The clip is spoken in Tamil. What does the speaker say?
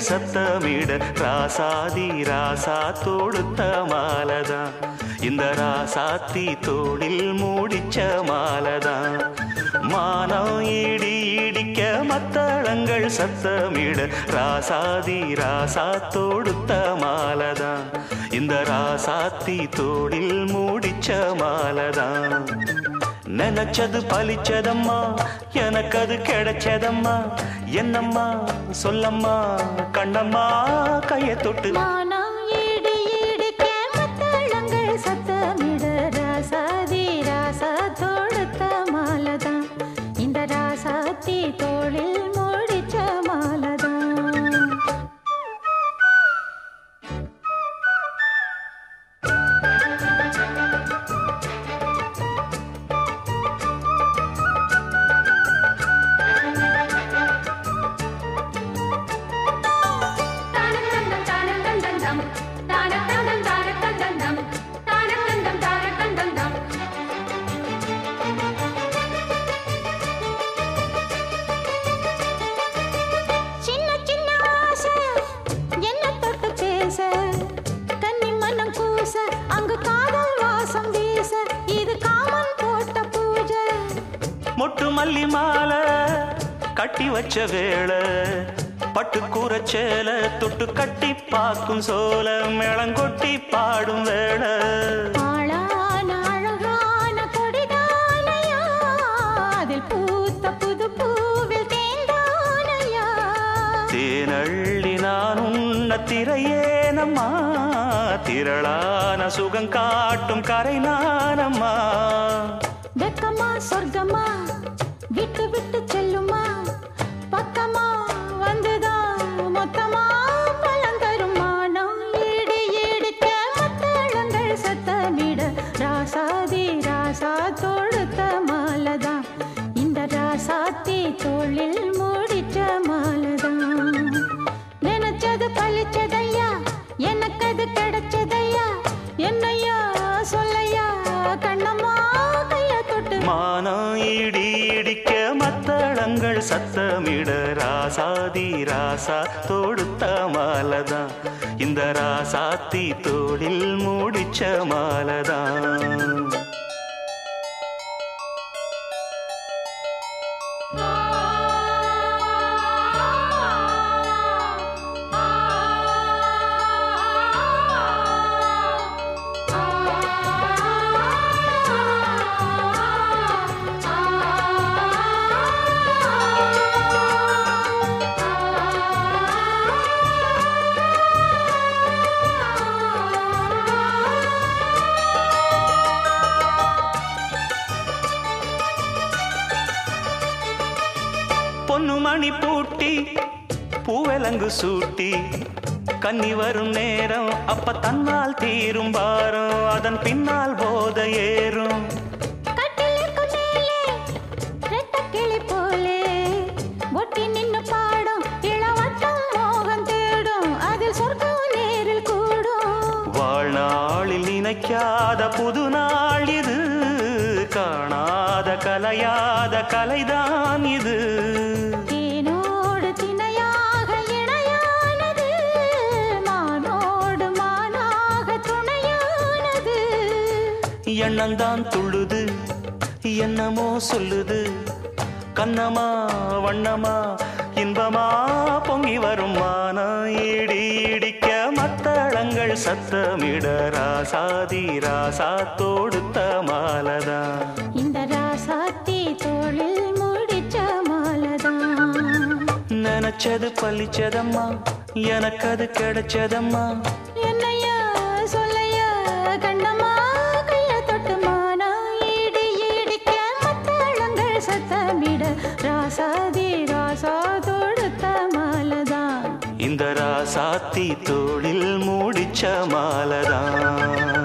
சத்தமிட ராசாதி ராசா தொடுத்த மாலதான் இந்த ராசாத்தி தோளில் மூடிச்ச மாலதான் மானம் இடி இடிக்க மத்தளங்கள் சத்தமிட ராசாதி ராசா தொடுத்த மாலதான் இந்த ராசாத்தி தோளில் மூடிச்ச மாலதான் நினைச்சது பலிச்சதம்மா எனக்கு அது கிடைச்சதம்மா என்னம்மா சொல்லம்மா கண்ணம்மா கைய தொட்டு மானம் இடி இடிக்க மத்தளங்கள் சத்தமிட ராசாதி ராசா தொடுத்த மாலதான் இந்த ராசாத்தி தோளில் முடிச்ச மாலதான் சின்ன சின்ன ஆசை என்ன தொட்டு பேச கன்னி மனம் கூச அங்கு காதல் வாசம் வீச இது காமன் போட்ட பூஜை மொட்டு மல்லி மாலை கட்டி வச்ச வேளை பட்டு கூரச்சேல தொட்டு கட்டி பார்க்கும் சோல மேளங்கொட்டி பாடும் வேளை ஆளான அழகான கொடிதானையா அதில் பூத்த புது பூவில் தேந்தானையா தேனள்ளி நான் உன்ன திரையேனம்மா திரளான சுகம் காட்டும் கரை நானம்மா வெக்கமா சொர்க்கமா விட்டு விட்டு செல்லுமா பக்கமா வந்துதான் மொத்தமா பழம் தரும் மானம் ஈடு ஈடுக்க மத்தளங்கள் சத்தமிட ராசாதி ராசா தொடுத்த மாலதான் இந்த ராசாத்தி தோளில் மூடிச்ச மாலதான் நினைச்சது பழிச்சதையா எனக்கு அது கிடைச்சதையா என்னையா சொல்லையா கண்ணம்மா கைய தொட்டு மானம் இடி இடிக்க மத்தளங்கள் சத்தமிட ராசாதி ராசா தொடுத்த மாலதான் இந்த ராசாத்தி தோளில் மூடிச்ச மாலதான் பொன்னு மணி பூட்டி பூவலங்கு சூட்டி கன்னி வரும் நேரம் அப்ப தன்னால் தீரும் பாரம் அதன் பின்னால் போத ஏறும் கட்டிலுக்கு மேலே ரெட்டக் கிளி போலே ஒட்டி நின்னு பாடும் இளவட்டம் மோகம் தேடும் அதில் சொர்க்கம் நேரில் கூடும் வாழ்நாளில் நினைக்காத புது நாள் இது காணாத கலையாத கலைதான் இது தேனோடு திணையாக இணையானது மானோடு மானாக துணையானது எண்ணந்தான் துள்ளுது என்னமோ சொல்லுது கண்ணமா வண்ணமா இன்பமா பொங்கி வரும் மானா இடி இடிக்க மத்தளங்கள் சத்தமிட ராசாதி ராசா தொடுத்த மாலதான் இந்த ராசாத்தி தோளில் முடிச்ச மாலதான் நினைச்சது பழிச்சதம்மா எனக்கு அது கிடைச்சதம்மா என்னையா சொல்லையா கண்ணம்மா கைய தொட்டு மானா ஈடு ஈடிக்க மத்தளங்கள் சத்தமிட ராசாதி ராசா தொடுத்த மாலதான் இந்த ராசாத்தி தோளில் மூடிச்ச மாலதான்